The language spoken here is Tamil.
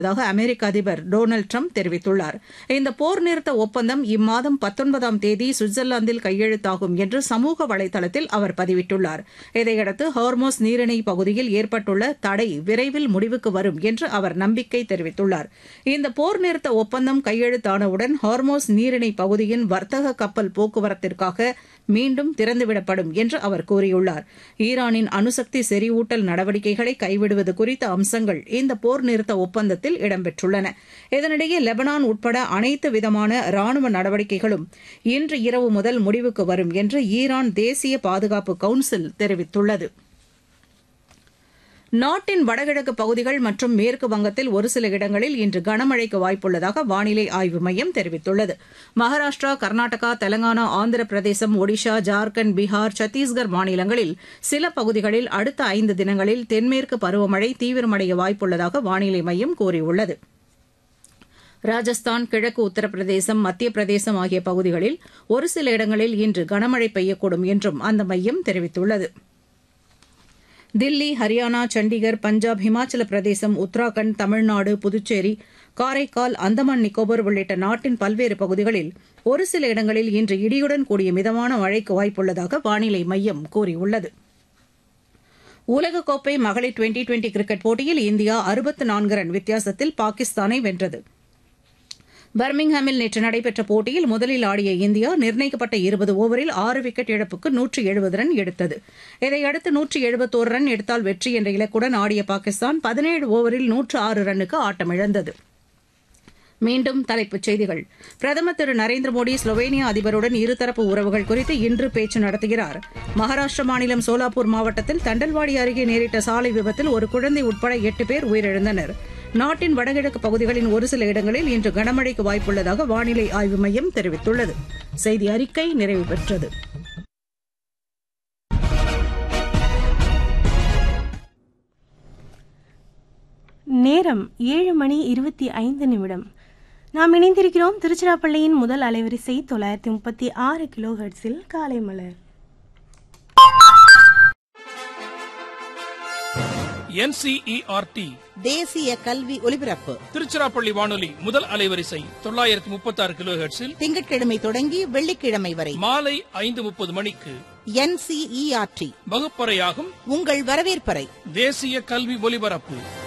தாக அமெரிக்க அதிபர் டொனால்டு ட்ரம்ப் தெரிவித்துள்ளார் இந்த போர் நிறுத்த ஒப்பந்தம் இம்மாதம் பத்தொன்பதாம் தேதி சுவிட்சர்லாந்தில் கையெழுத்தாகும் என்று சமூக வலைதளத்தில் அவர் பதிவிட்டுள்ளார் இதையடுத்து ஹார்மோஸ் நீரிணை பகுதியில் ஏற்பட்டுள்ள தடை விரைவில் முடிவுக்கு வரும் என்று அவர் நம்பிக்கை தெரிவித்துள்ளார் இந்த போர் நிறுத்த ஒப்பந்தம் கையெழுத்தானவுடன் ஹார்மோஸ் நீரிணை பகுதியின் வர்த்தக கப்பல் போக்குவரத்திற்காக மீண்டும் திறந்துவிடப்படும் என்று அவர் கூறியுள்ளார் ஈரானின் அணுசக்தி செறிவூட்டல் நடவடிக்கைகளை கைவிடுவது குறித்த அம்சங்கள் இந்த போர் நிறுத்த ஒப்பந்தத்தில் இடம்பெற்றுள்ளன இதனிடையே லெபனான் உட்பட அனைத்து விதமான ராணுவ நடவடிக்கைகளும் இன்று இரவு முதல் முடிவுக்கு வரும் என்று ஈரான் தேசிய பாதுகாப்பு கவுன்சில் தெரிவித்துள்ளது நாட்டின் வடகிழக்கு பகுதிகள் மற்றும் மேற்கு வங்கத்தில் ஒரு சில இடங்களில் இன்று கனமழைக்கு வாய்ப்புள்ளதாக வானிலை ஆய்வு மையம் தெரிவித்துள்ளது மகாராஷ்டிரா கர்நாடகா தெலங்கானா ஆந்திர பிரதேசம் ஒடிஷா ஜார்க்கண்ட் பீகார் சத்தீஸ்கர் மாநிலங்களில் சில பகுதிகளில் அடுத்த ஐந்து தினங்களில் தென்மேற்கு பருவமழை தீவிரமடைய வாய்ப்புள்ளதாக வானிலை மையம் கூறியுள்ளது ராஜஸ்தான் கிழக்கு உத்தரப்பிரதேசம் மத்திய பிரதேசம் ஆகிய பகுதிகளில் ஒரு சில இடங்களில் இன்று கனமழை பெய்யக்கூடும் என்றும் அந்த மையம் தெரிவித்துள்ளது தில்லி ஹரியானா சண்டிகர் பஞ்சாப் ஹிமாச்சல பிரதேசம் உத்தராகண்ட் தமிழ்நாடு புதுச்சேரி காரைக்கால் அந்தமான் நிக்கோபர் உள்ளிட்ட நாட்டின் பல்வேறு பகுதிகளில் ஒரு சில இடங்களில் இன்று இடியுடன் கூடிய மிதமான மழைக்கு வாய்ப்புள்ளதாக வானிலை மையம் கூறியுள்ளது உலகக்கோப்பை மகளிர் டுவெண்டி டுவெண்டி கிரிக்கெட் போட்டியில் இந்தியா அறுபத்து நான்கு ரன் வித்தியாசத்தில் பாகிஸ்தானை வென்றது பர்மிங்ஹாமில் நேற்று நடைபெற்ற போட்டியில் முதலில் ஆடிய இந்தியா நிர்ணயிக்கப்பட்ட இருபது ஓவரில் ஆறு விக்கெட் இழப்புக்கு நூற்று எழுபது ரன் எடுத்தது இதையடுத்து நூற்று எழுபத்தோரு ரன் எடுத்தால் வெற்றி என்ற இலக்குடன் ஆடிய பாகிஸ்தான் பதினேழு ஓவரில் நூற்று ஆறு ரன்னுக்கு ஆட்டமிழந்தது மீண்டும் தலைப்புச் செய்திகள் பிரதமர் திரு நரேந்திர மோடி ஸ்லோவேனியா அதிபருடன் இருதரப்பு உறவுகள் குறித்து இன்று பேச்சு நடத்துகிறார் மகாராஷ்டிர மாநிலம் சோலாப்பூர் மாவட்டத்தில் தண்டல்வாடி அருகே நேரிட்ட சாலை விபத்தில் ஒரு குழந்தை உட்பட எட்டு பேர் உயிரிழந்தனர் நாட்டின் வடகிழக்கு பகுதிகளின் ஒரு சில இடங்களில் இன்று கனமழைக்கு வாய்ப்புள்ளதாக வானிலை ஆய்வு மையம் தெரிவித்துள்ளது செய்தி அறிக்கை நிறைவு பெற்றது நேரம் ஏழு மணி இருபத்தி ஐந்து நிமிடம் நாம் இணைந்திருக்கிறோம் திருச்சிராப்பள்ளியின் முதல் அலைவரிசை தொள்ளாயிரத்தி முப்பத்தி ஆறு கிலோ ஹெர்ட்ஸில் காலை மலர் என்சிஇஆர்டி தேசிய கல்வி ஒலிபரப்பு திருச்சிராப்பள்ளி வானொலி முதல் அலைவரிசை தொள்ளாயிரத்தி முப்பத்தி ஆறு கிலோ ஹெர்ட்ஸில் திங்கட்கிழமை தொடங்கி வெள்ளிக்கிழமை வரை மாலை ஐந்து முப்பது மணிக்கு என்சிஇஆர்டி வகுப்பறையாகும் உங்கள் வரவேற்பறை தேசிய கல்வி ஒலிபரப்பு